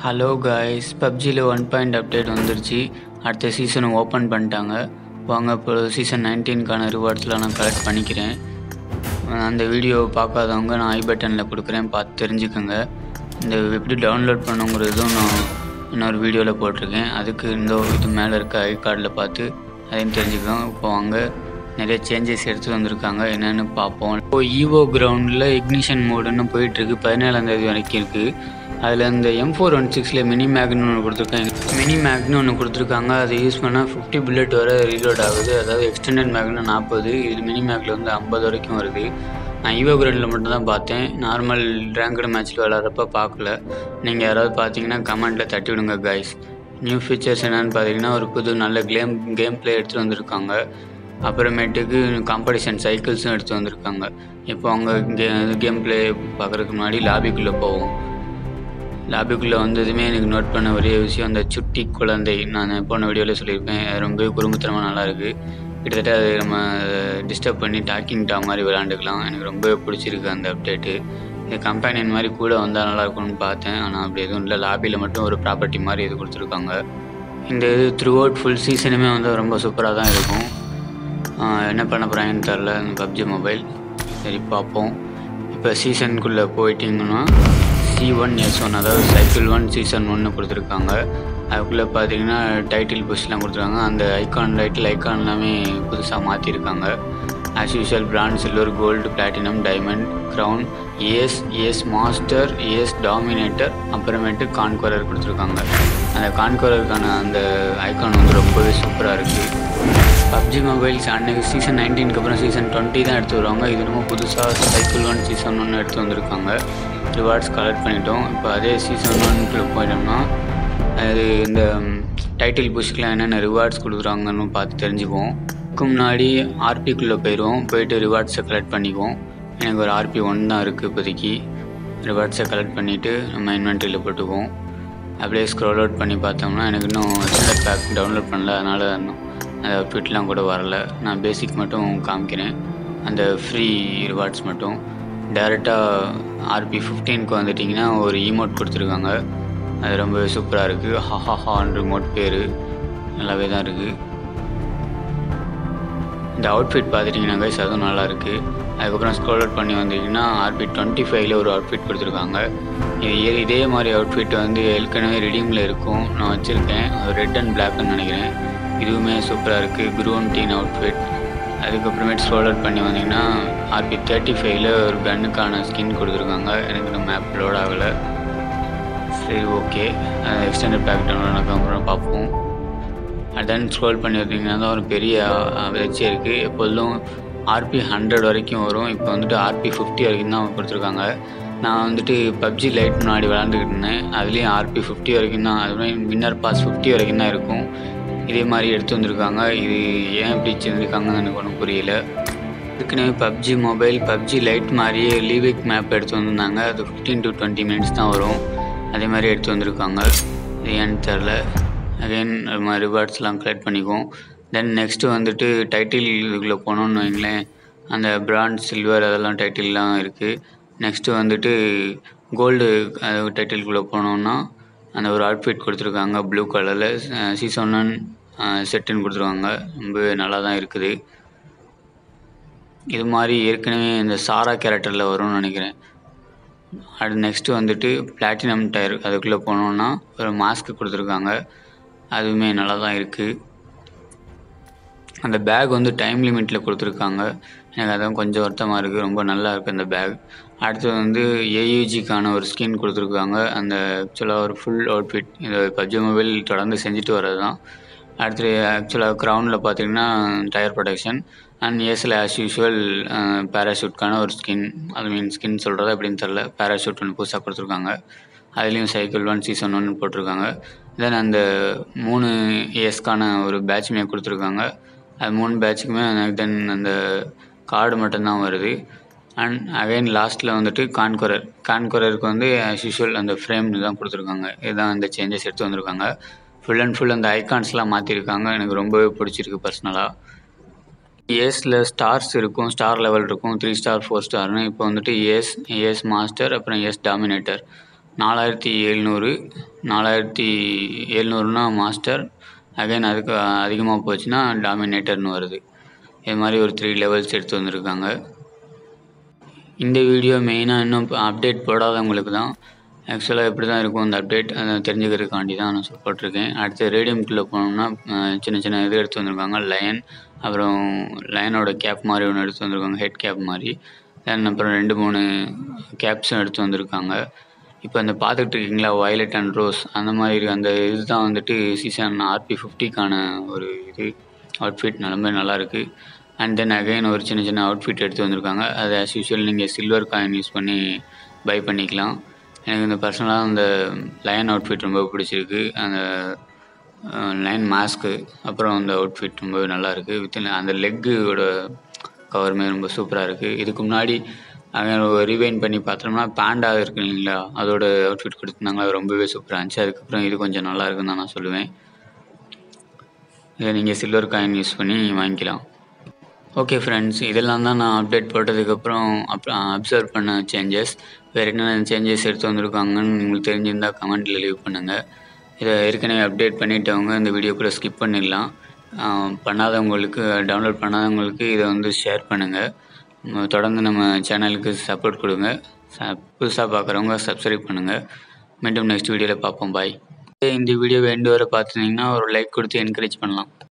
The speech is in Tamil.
ஹலோ காய்ஸ் பப்ஜியில் ஒன் பாயிண்ட் அப்டேட் வந்துருச்சு அடுத்த சீசனை ஓப்பன் பண்ணிட்டாங்க வாங்க இப்போ சீசன் நைன்டீனுக்கான ரிவார்ட்ஸ்லாம் நான் கலெக்ட் பண்ணிக்கிறேன் அந்த வீடியோ பார்க்காதவங்க நான் ஐ பட்டனில் கொடுக்குறேன் பார்த்து தெரிஞ்சுக்கோங்க இந்த எப்படி டவுன்லோட் பண்ணுங்கிறதும் நான் இன்னொரு வீடியோவில் போட்டிருக்கேன் அதுக்கு இந்த இது மேலே இருக்க ஐ கார்டில் பார்த்து அதையும் தெரிஞ்சுக்கோங்க இப்போ வாங்க நிறைய சேஞ்சஸ் எடுத்து வந்திருக்காங்க என்னென்னு பார்ப்போம் இப்போ ஈவோ கிரவுண்டில் இக்னிஷன் மோடுன்னு போயிட்டுருக்கு பதினேழாந்தேதி வரைக்கும் இருக்குது அதில் இந்த எம் ஃபோர் ஒன் சிக்ஸில் மினி மேக்னு ஒன்று கொடுத்துருக்காங்க மினி மேக்னு ஒன்று கொடுத்துருக்காங்க அதை யூஸ் பண்ணால் ஃபிஃப்டி புல்லட் வரை ரீலோட் ஆகுது அதாவது எக்ஸ்டெண்டட் மேக்னு நாற்பது இது மினி மேக்கில் வந்து ஐம்பது வரைக்கும் வருது நான் ஈவோ கிரவுண்டில் மட்டும் தான் பார்த்தேன் நார்மல் ரேங்கடு மேட்ச்சில் விளாட்றப்ப பார்க்கல நீங்கள் யாராவது பார்த்தீங்கன்னா கமெண்ட்டில் தட்டி விடுங்க கைஸ் நியூ ஃபீச்சர்ஸ் என்னென்னு பார்த்தீங்கன்னா ஒரு புது நல்ல கேம் கேம் ப்ளே எடுத்துகிட்டு வந்திருக்காங்க அப்புறமேட்டுக்கு காம்படிஷன் சைக்கிள்ஸும் எடுத்து வந்திருக்காங்க இப்போ அவங்க கே கேம் ப்ளே பார்க்குறதுக்கு முன்னாடி லாபிக்குள்ளே போவோம் லாபிக்குள்ளே வந்ததுமே எனக்கு நோட் பண்ண ஒரே விஷயம் அந்த சுட்டி குழந்தை நான் போன வீடியோவில் சொல்லியிருப்பேன் அது ரொம்ப குறும்புத்தனமாக நல்லாயிருக்கு கிட்டத்தட்ட அது நம்ம டிஸ்டர்ப் பண்ணி டாக்கிங் டா மாதிரி விளாண்டுக்கலாம் எனக்கு ரொம்ப பிடிச்சிருக்கு அந்த அப்டேட்டு இந்த கம்பெனியன் மாதிரி கூட வந்தால் நல்லாயிருக்கும்னு பார்த்தேன் ஆனால் அப்படி எதுவும் இல்லை லாபியில் மட்டும் ஒரு ப்ராப்பர்ட்டி மாதிரி இது கொடுத்துருக்காங்க இந்த இது த்ரூ அவுட் ஃபுல் சீசனுமே வந்து ரொம்ப சூப்பராக தான் இருக்கும் என்ன பண்ண போகிறாங்கன்னு தெரில இந்த பப்ஜி மொபைல் சரி பார்ப்போம் இப்போ சீசனுக்குள்ளே போயிட்டிங்கன்னா சி ஒன் எஸ் ஒன் அதாவது சைக்கிள் ஒன் சீசன் ஒன்று கொடுத்துருக்காங்க அதுக்குள்ளே பார்த்தீங்கன்னா டைட்டில் புஷ்லாம் கொடுத்துருக்காங்க அந்த ஐகான் டைட்டில் ஐகான் எல்லாமே புதுசாக மாற்றிருக்காங்க as usual bronze silver gold platinum diamond crown ace ace master ace dominator அப்புறமேட்டு கான்குவரர் கொடுத்துருக்காங்க அந்த கான்குவரருக்கான அந்த ஐகான் வந்து ரொம்பவே சூப்பராக இருக்குது பப்ஜி மொபைல்ஸ் அன்னைக்கு சீசன் நைன்டீனுக்கு அப்புறம் சீசன் டுவெண்ட்டி தான் எடுத்து வருவாங்க இது ரொம்ப புதுசாக சைக்கிள் ஒன் சீசன் ஒன்று எடுத்து வந்திருக்காங்க ரிவார்ட்ஸ் கலெக்ட் பண்ணிட்டோம் இப்போ அதே சீசன் ஒன்க்குள்ளே போயிட்டோம்னா அது இந்த டைட்டில் புஷ்க்கெலாம் என்னென்ன ரிவார்ட்ஸ் கொடுக்குறாங்கன்னு பார்த்து தெரிஞ்சுக்குவோம் இதுக்கு முன்னாடி ஆர்பிக்குள்ளே போயிடுவோம் போயிட்டு ரிவார்ட்ஸை கலெக்ட் பண்ணிக்குவோம் எனக்கு ஒரு ஆர்பி ஒன் தான் இருக்குது இப்போதைக்கு ரிவார்ட்ஸை கலெக்ட் பண்ணிவிட்டு நம்ம இன்வென்ட்ரியில் போட்டுக்குவோம் அப்படியே ஸ்க்ரோல் அவுட் பண்ணி பார்த்தோம்னா எனக்கு இன்னும் எக்ஸ்டெண்டட் பேக் டவுன்லோட் பண்ணல அதனால் இன்னும் அந்த அவுட்ஃபிட்லாம் கூட வரல நான் பேசிக் மட்டும் காமிக்கிறேன் அந்த ஃப்ரீ ரிவார்ட்ஸ் மட்டும் டேரெக்டாக ஆர்பி ஃபிஃப்டீனுக்கு வந்துட்டிங்கன்னா ஒரு ஈமோட் கொடுத்துருக்காங்க அது ரொம்ப சூப்பராக இருக்குது ஹஹா ஹான் ரிமோட் பேர் நல்லாவே தான் இருக்குது இந்த அவுட்ஃபிட் பார்த்துட்டிங்கன்னா கைஸ் அதுவும் நல்லா இருக்குது அதுக்கப்புறம் ஸ்க்ரோல் அவுட் பண்ணி வந்தீங்கன்னா ஆர்பி டுவெண்ட்டி ஃபைவ்ல ஒரு அவுட்ஃபிட் கொடுத்துருக்காங்க இது இதே மாதிரி அவுட்ஃபிட் வந்து ஏற்கனவே ரெடியூமில் இருக்கும் நான் வச்சுருக்கேன் ரெட் அண்ட் பிளாக்னு நினைக்கிறேன் இதுவுமே சூப்பராக இருக்குது குரூன் டீன் அவுட்ஃபிட் அதுக்கப்புறமேட்டு ஸ்க்ரோல் அவுட் பண்ணி வந்தீங்கன்னா ஆர்பி தேர்ட்டி ஃபைவ்ல ஒரு கன்னுக்கான ஸ்கின் கொடுத்துருக்காங்க எனக்கு இந்த மேப் லோட் ஆகலை சரி ஓகே எக்ஸ்டெண்டட் பேக் டவுன்லோட் அப்புறம் பார்ப்போம் அதான் ஸ்க்ரோல் பண்ணி வந்தீங்கன்னா தான் ஒரு பெரிய வளர்ச்சி இருக்குது எப்பொழுதும் ஆர்பி ஹண்ட்ரட் வரைக்கும் வரும் இப்போ வந்துட்டு ஆர்பி ஃபிஃப்டி வரைக்கும் தான் கொடுத்துருக்காங்க நான் வந்துட்டு பப்ஜி லைட் முன்னாடி விளாண்டுக்கிட்டு இருந்தேன் அதுலேயும் ஆர்பி ஃபிஃப்டி வரைக்கும் தான் அதுமாதிரி வின்னர் பாஸ் ஃபிஃப்டி வரைக்கும் தான் இருக்கும் இதே மாதிரி எடுத்து வந்திருக்காங்க இது ஏன் இப்படி செஞ்சுருக்காங்கன்னு எனக்கு ஒன்றும் புரியல ஏற்கனவே பப்ஜி மொபைல் பப்ஜி லைட் மாதிரியே லீவிக் மேப் எடுத்து வந்திருந்தாங்க அது ஃபிஃப்டீன் டு டுவெண்ட்டி மினிட்ஸ் தான் வரும் அதே மாதிரி எடுத்து வந்திருக்காங்க இது ஏன்னு தெரில அகைன் நம்ம ரிவார்ட்ஸ்லாம் கலெக்ட் பண்ணிக்குவோம் தென் நெக்ஸ்ட்டு வந்துட்டு டைட்டில் இதுக்குள்ளே போனோம்னு வைங்களேன் அந்த பிராண்ட் சில்வர் அதெல்லாம் டைட்டில்லாம் இருக்குது நெக்ஸ்ட்டு வந்துட்டு கோல்டு டைட்டிலுக்குள்ளே போனோம்னா அந்த ஒரு அவுட்ஃபிட் கொடுத்துருக்காங்க ப்ளூ கலரில் சீசன் ஒன் செட்டுன்னு கொடுத்துருக்காங்க ரொம்பவே நல்லா தான் இருக்குது இது மாதிரி ஏற்கனவே இந்த சாரா கேரக்டரில் வரும்னு நினைக்கிறேன் அது நெக்ஸ்ட்டு வந்துட்டு பிளாட்டினம் டயர் அதுக்குள்ளே போனோன்னா ஒரு மாஸ்க்கு கொடுத்துருக்காங்க அதுவுமே நல்லா தான் இருக்குது அந்த பேக் வந்து டைம் லிமிட்டில் கொடுத்துருக்காங்க எனக்கு அதான் கொஞ்சம் வருத்தமாக இருக்குது ரொம்ப நல்லா இருக்குது அந்த பேக் அடுத்து வந்து ஏயூஜிக்கான ஒரு ஸ்கின் கொடுத்துருக்காங்க அந்த ஆக்சுவலாக ஒரு ஃபுல் அவுட்ஃபிட் இந்த பப்ஜி மொபைல் தொடர்ந்து செஞ்சுட்டு வர்றது தான் அடுத்து ஆக்சுவலாக க்ரௌனில் பார்த்தீங்கன்னா டயர் ப்ரொடெக்ஷன் அண்ட் ஏஸில் ஆஸ் யூஷுவல் பேராஷூட்கான ஒரு ஸ்கின் அது மீன் ஸ்கின் சொல்கிறது அப்படின்னு தெரில பேராஷூட் ஒன்று புதுசாக கொடுத்துருக்காங்க அதுலேயும் சைக்கிள் ஒன் சீசன் ஒன்று போட்டிருக்காங்க தென் அந்த மூணு இயர்ஸ்க்கான ஒரு பேட்சுமே கொடுத்துருக்காங்க அது மூணு பேட்சுக்குமே தென் அந்த கார்டு மட்டும்தான் வருது அண்ட் அகைன் லாஸ்ட்டில் வந்துட்டு கான்குரர் கான்குரருக்கு வந்து ஆஸ் யூஷுவல் அந்த ஃப்ரேம் தான் கொடுத்துருக்காங்க இதுதான் இந்த சேஞ்சஸ் எடுத்து வந்திருக்காங்க ஃபுல் அண்ட் ஃபுல் அந்த ஐகான்ஸ்லாம் மாற்றிருக்காங்க எனக்கு ரொம்பவே பிடிச்சிருக்கு பர்சனலாக ஏஸில் ஸ்டார்ஸ் இருக்கும் ஸ்டார் லெவல் இருக்கும் த்ரீ ஸ்டார் ஃபோர் ஸ்டார்னு இப்போ வந்துட்டு ஏஸ் ஏஎஸ் மாஸ்டர் அப்புறம் ஏஸ் டாமினேட்டர் நாலாயிரத்தி எழுநூறு நாலாயிரத்தி எழுநூறுனா மாஸ்டர் அகைன் அதுக்கு அதிகமாக போச்சுன்னா டாமினேட்டர்னு வருது இது மாதிரி ஒரு த்ரீ லெவல்ஸ் எடுத்து வந்திருக்காங்க இந்த வீடியோ மெயினாக இன்னும் அப்டேட் போடாதவங்களுக்கு தான் ஆக்சுவலாக எப்படி தான் இருக்கும் அந்த அப்டேட் அதை தெரிஞ்சுக்கிறதுக்காண்டி தான் நான் சொ- போட்டிருக்கேன் அடுத்து ரேடியம்குள்ளே போனோம்னா அஹ், சின்ன சின்ன இது எடுத்து வந்திருக்காங்க லயன் அப்புறம் லயனோட கேப் மாதிரி ஒன்று எடுத்து வந்திருக்காங்க ஹெட் கேப் மாதிரி தென் அப்புறம் ரெண்டு மூணு கேப்ஸும் எடுத்து வந்திருக்காங்க இப்போ அந்த பார்த்துக்கிட்டு இருக்கீங்களா வயலட் அண்ட் ரோஸ் அந்த மாதிரி இருக்கு. அந்த இதுதான் வந்துட்டு சீசன் ஆர்பி ஃபிஃப்டிக்கான ஒரு இது அவுட்ஃபிட் நல்லமே நல்லா இருக்கு அண்ட் தென் அகைன் ஒரு சின்ன சின்ன அவுட்ஃபிட் எடுத்து வந்திருக்காங்க அது ஆஸ் யூஷுவல் நீங்கள் சில்வர் காயின் யூஸ் பண்ணி பை பண்ணிக்கலாம் எனக்கு இந்த பர்சனலாக அந்த லயன் அவுட்ஃபிட் ரொம்ப பிடிச்சிருக்கு அந்த லைன் மாஸ்க்கு அப்புறம் அந்த அவுட்ஃபிட் ரொம்ப நல்லா இருக்குது வித்தின் அந்த லெக்கோட கவருமே ரொம்ப சூப்பராக இருக்குது இதுக்கு முன்னாடி ரிவைன் பண்ணி பார்த்தோம்னா பேண்டா இருக்கு இல்லைங்களா அதோட அவுட்ஃபிட் கொடுத்துருந்தாங்க அது ரொம்பவே சூப்பராக இருந்துச்சு அதுக்கப்புறம் இது கொஞ்சம் நல்லா இருக்குன்னு தான் நான் சொல்லுவேன் இதை நீங்கள் சில்வர் காயின் யூஸ் பண்ணி வாங்கிக்கலாம் ஓகே ஃப்ரெண்ட்ஸ் இதெல்லாம் தான் நான் அப்டேட் போட்டதுக்கப்புறம் அப்புறம் அப்சர்வ் பண்ண சேஞ்சஸ் வேறு என்னென்ன சேஞ்சஸ் எடுத்து வந்திருக்காங்கன்னு உங்களுக்கு தெரிஞ்சிருந்தால் கமெண்ட்டில் லீவ் பண்ணுங்கள் இதை ஏற்கனவே அப்டேட் பண்ணிட்டவங்க இந்த வீடியோ கூட ஸ்கிப் பண்ணிடலாம் ஆஹ் பண்ணாதவங்களுக்கு டவுன்லோட் பண்ணாதவங்களுக்கு இதை வந்து ஷேர் பண்ணுங்கள் தொடர்ந்து நம்ம சேனலுக்கு சப்போர்ட் கொடுங்க ச புதுசாக பார்க்குறவங்க சப்ஸ்கிரைப் பண்ணுங்கள் மீண்டும் நெக்ஸ்ட் வீடியோவில் பார்ப்போம் பாய் இந்த வீடியோவை எண்டு வரை பார்த்துருந்தீங்கன்னா ஒரு லைக் கொடுத்து என்கரேஜ் பண்ணலாம்